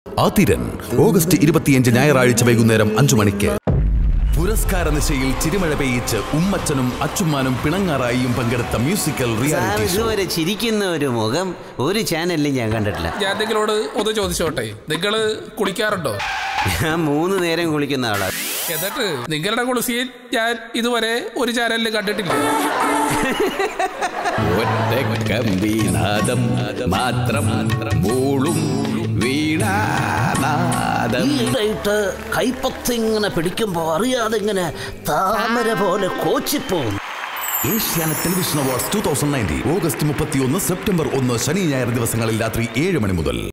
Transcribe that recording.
Athiran August ഇരുപത്തിയഞ്ച് ഞായറാഴ്ച വൈകുന്നേരം അഞ്ചു മണിക്ക് പുരസ്കാര നിശയിൽ ചിരിമഴ പെയ്യിച്ച് ഉമ്മച്ചനും അച്ചുമ്മാനും പിണങ്ങാറായിയും പങ്കെടുത്ത മ്യൂസിക്കൽ സാർ റിയാലിറ്റി ഷോ ഇതുവരെ ചിരിക്കുന്ന ഒരു മുഖം ഒരു ചാനലിലും ഞാൻ കണ്ടിട്ടില്ല ഞാൻ നിങ്ങളോട് ഒന്ന് ചോദിച്ചോട്ടെ നിങ്ങൾ കുളിക്കാറുണ്ടോ ഞാൻ മൂന്ന് നേരം കുളിക്കുന്ന ആളാ എന്നിട്ട് നിങ്ങളുടെ കുളിസിയിൽ ഞാൻ ഇതുവരെ ഒരു ചാനലിൽ കണ്ടിട്ടില്ല ഒറ്റക്കമ്പീനാദം മാത്രം മൂളും വീണാനാദം ഈടായിട്ട് കൈപ്പത്തി ഇങ്ങനെ പിടിക്കുമ്പോ അറിയാതെ ഇങ്ങനെ താമര പോലെ കോച്ചിപ്പോവും Asianet television awards two thousand nineteen August മുപ്പത്തിയൊന്ന് സെപ്റ്റംബർ ഒന്ന് ശനി ഞായർ ദിവസങ്ങളിൽ രാത്രി ഏഴ് മണി മുതൽ